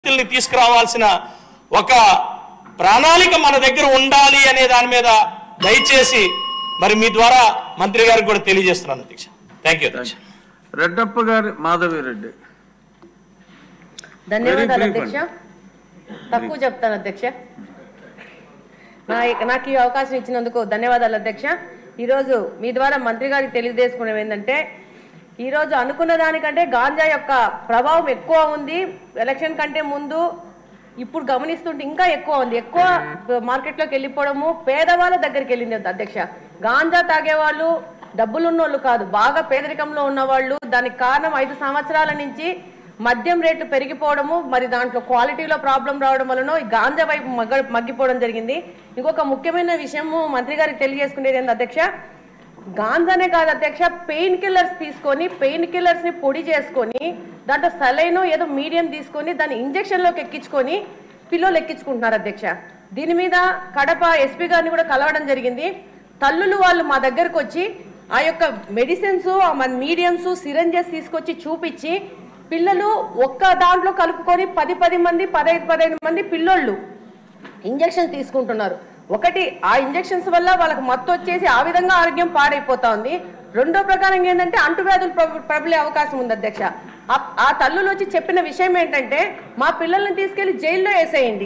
వ్యక్తుల్ని తీసుకురావాల్సిన ఒక ప్రణాళిక మన దగ్గర ఉండాలి అనే దాని మీద దయచేసి మరి మీ ద్వారా మంత్రి గారికి కూడా తెలియజేస్తున్నాను అధ్యక్ష థ్యాంక్ యూ అధ్యక్ష రెడ్డప్ప గారి మాధవిరెడ్డి ధన్యవాదాలు Very brief అధ్యక్ష తక్కువ చెప్తాను అధ్యక్ష నా నాకు ఈ అవకాశం ఇచ్చినందుకు ధన్యవాదాలు అధ్యక్ష ఈరోజు మీ ద్వారా మంత్రి గారికి తెలియజేసుకునేవి ఏంటంటే ఈరోజు అనుకున్న దానికంటే గాంజా యొక్క ప్రభావం ఎక్కువ ఉంది ఎలక్షన్ కంటే ముందు ఇప్పుడు గమనిస్తుంటే ఇంకా ఎక్కువ ఉంది ఎక్కువ మార్కెట్లోకి వెళ్ళిపోవడము పేదవాళ్ళ దగ్గరికి వెళ్ళింది అధ్యక్ష గాంజా తాగేవాళ్ళు డబ్బులున్నోళ్ళు కాదు బాగా పేదరికంలో ఉన్నవాళ్ళు దానికి కారణం ఐదు సంవత్సరాల నుంచి మద్యం రేట్లు పెరిగిపోవడము మరి దాంట్లో క్వాలిటీలో ప్రాబ్లం రావడం వలన ఈ గాంజా వైపు మగ్గ మగ్గిపోవడం జరిగింది ఇంకొక ముఖ్యమైన విషయము మంత్రి గారికి తెలియజేసుకునేది ఏంటి అధ్యక్ష గాంజానే కాదు అధ్యక్ష పెయిన్ కిల్లర్స్ తీసుకొని పెయిన్ కిల్లర్స్ ని పొడి చేసుకొని దాంట్లో సలైనో ఏదో మీడియం తీసుకొని దాన్ని ఇంజెక్షన్ లోకి ఎక్కించుకొని పిల్లలు ఎక్కించుకుంటున్నారు అధ్యక్ష దీని మీద కడప ఎస్పీ గారిని కూడా కలవడం జరిగింది తల్లులు వాళ్ళు మా దగ్గరకు వచ్చి ఆ యొక్క మెడిసిన్స్ ఆ మన మీడియంస్ సిరంజెస్ తీసుకొచ్చి చూపించి పిల్లలు ఒక్క దాంట్లో కలుపుకొని పది పది మంది పదహైదు పదహైదు మంది పిల్లోళ్ళు ఇంజెక్షన్ తీసుకుంటున్నారు ఒకటి ఆ ఇంజెక్షన్స్ వల్ల వాళ్ళకి మత్తు వచ్చేసి ఆ విధంగా ఆరోగ్యం పాడైపోతా ఉంది రెండో ప్రకారం ఏంటంటే అంటువ్యాధులు ప్రబ- ప్రబలే అవకాశం ఉంది అధ్యక్ష ఆ- ఆ తల్లులు వచ్చి చెప్పిన విషయం ఏంటంటే మా పిల్లల్ని తీసుకెళ్లి జైల్లో వేసేయండి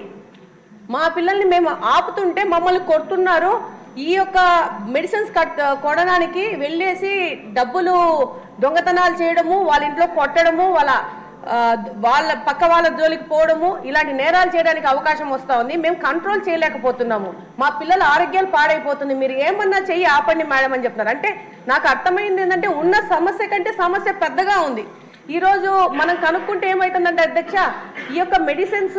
మా పిల్లల్ని మేము ఆపుతుంటే మమ్మల్ని కొడుతున్నారు ఈ యొక్క మెడిసిన్స్ కట్ కొనడానికి వెళ్ళేసి డబ్బులు దొంగతనాలు చేయడము వాళ్ళ ఇంట్లో కొట్టడము వాళ్ళ ఆ, వాళ్ళ పక్క వాళ్ళ జోలికి పోవడము ఇలాంటి నేరాలు చేయడానికి అవకాశం వస్తా ఉంది మేము కంట్రోల్ చేయలేకపోతున్నాము మా పిల్లల ఆరోగ్యాలు పాడైపోతుంది మీరు ఏమన్నా చెయ్యి ఆపండి మేడం అని చెప్తున్నారు అంటే నాకు అర్థమైంది ఏంటంటే ఉన్న సమస్య కంటే సమస్య పెద్దగా ఉంది ఈ రోజు మనం కనుక్కుంటే ఏమవుతుందంటే అధ్యక్ష ఈ యొక్క మెడిసిన్స్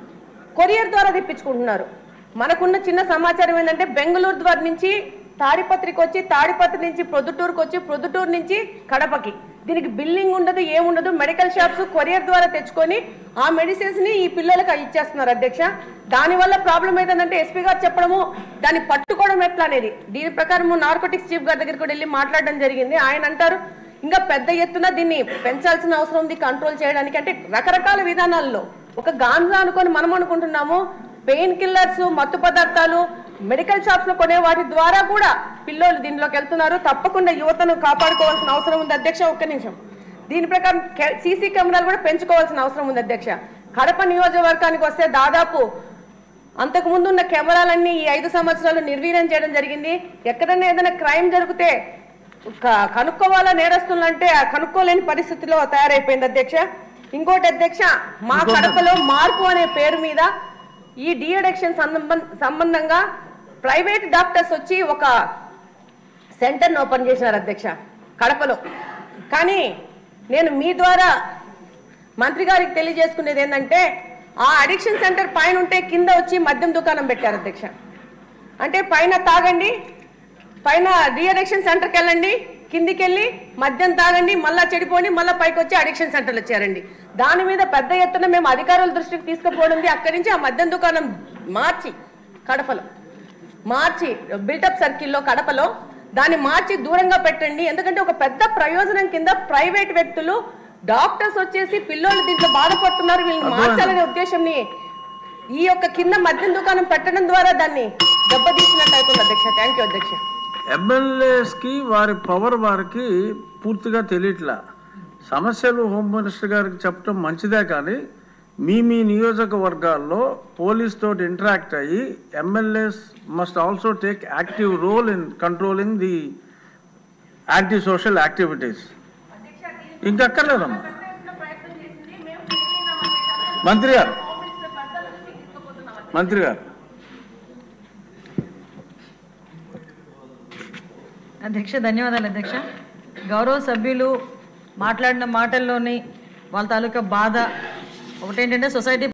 కొరియర్ ద్వారా తెప్పించుకుంటున్నారు మనకున్న చిన్న సమాచారం ఏంటంటే బెంగళూరు ద్వారా నుంచి తాడిపత్రికి వచ్చి తాడిపత్రి నుంచి ప్రొద్దుటూరుకు వచ్చి ప్రొద్దుటూరు నుంచి కడపకి దీనికి బిల్లింగ్ ఉండదు ఏముండదు మెడికల్ షాప్స్ కొరియర్ ద్వారా తెచ్చుకొని ఆ మెడిసిన్స్ ని ఈ పిల్లలకు ఇచ్చేస్తున్నారు అధ్యక్ష దానివల్ల ప్రాబ్లం ఏంటంటే ఎస్పీ గారు చెప్పడము దాన్ని పట్టుకోవడం ఎట్లా అనేది దీని ప్రకారం నార్కోటిక్స్ చీఫ్ గారి దగ్గరికి కూడా వెళ్ళి మాట్లాడడం జరిగింది ఆయన అంటారు ఇంకా పెద్ద ఎత్తున దీన్ని పెంచాల్సిన అవసరం ఉంది కంట్రోల్ చేయడానికి అంటే రకరకాల విధానాల్లో ఒక గాంజా అనుకొని మనం అనుకుంటున్నాము పెయిన్ కిల్లర్స్ మత్తు పదార్థాలు మెడికల్ షాప్స్ లో కొనే వాటి ద్వారా కూడా పిల్లోళ్ళు దీనిలోకి వెళ్తున్నారు తప్పకుండా యువతను కాపాడుకోవాల్సిన అవసరం ఉంది అధ్యక్ష ఒక్క నిమిషం దీని ప్రకారం సీసీ కెమెరాలు కూడా పెంచుకోవాల్సిన అవసరం ఉంది అధ్యక్ష కడప నియోజకవర్గానికి వస్తే దాదాపు అంతకు ముందు ఉన్న కెమెరాలన్నీ ఈ ఐదు సంవత్సరాలు నిర్వీర్యం చేయడం జరిగింది ఎక్కడైనా ఏదైనా క్రైమ్ జరిగితే క- కనుక్కోవాలా నేరస్తులు అంటే ఆ కనుక్కోలేని పరిస్థితిలో తయారైపోయింది అధ్యక్ష ఇంకోటి అధ్యక్ష మా కడపలో మార్పు అనే పేరు మీద ఈ డిఅడిక్షన్ సంబంధంగా ప్రైవేట్ డాక్టర్స్ వచ్చి ఒక సెంటర్ని ఓపెన్ చేసినారు అధ్యక్ష కడపలో కానీ నేను మీ ద్వారా మంత్రి గారికి తెలియజేసుకునేది ఏంటంటే ఆ అడిక్షన్ సెంటర్ పైన ఉంటే కింద వచ్చి మద్యం దుకాణం పెట్టారు అధ్యక్ష అంటే పైన తాగండి పైన రీఅడిక్షన్ సెంటర్కి వెళ్ళండి కిందికి వెళ్ళి మద్యం తాగండి మళ్ళా చెడిపోండి మళ్ళీ పైకి వచ్చి అడిక్షన్ సెంటర్లు వచ్చారండి దాని మీద పెద్ద ఎత్తున మేము అధికారుల దృష్టికి తీసుకుపోవడం అక్కడి నుంచి ఆ మద్యం దుకాణం మార్చి కడపలో మార్చి బిల్టప్ సర్కిల్లో కడపలో దాన్ని మార్చి దూరంగా పెట్టండి ఎందుకంటే ఒక పెద్ద ప్రయోజనం కింద ప్రైవేట్ వ్యక్తులు డాక్టర్స్ వచ్చేసి పిల్లోళ్ళు దీంట్లో బాధపడుతున్నారు వీళ్ళని మార్చాలనే ఉద్దేశంని ఈ యొక్క కింద మద్యం దుకాణం పెట్టడం ద్వారా దాన్ని దెబ్బతీసినట్టు అవుతుంది అధ్యక్ష థ్యాంక్ యూ అధ్యక్ష ఎమ్మెల్యేస్కి వారి పవర్ వారికి పూర్తిగా తెలియట్లా సమస్యలు హోమ్ మినిస్టర్ గారికి చెప్పడం మంచిదే కానీ మీ మీ నియోజకవర్గాల్లో పోలీస్ తోటి ఇంటరాక్ట్ అయ్యి MLAs must also take active role in controlling the anti social activities ఇంకక్కర్లేదమ్మా మంత్రి గారు మంత్రి గారు అధ్యక్ష ధన్యవాదాలు అధ్యక్ష గౌరవ సభ్యులు మాట్లాడిన మాటల్లోని వాళ్ళ తాలూకా బాధ ఒకటేంటంటే సొసైటీ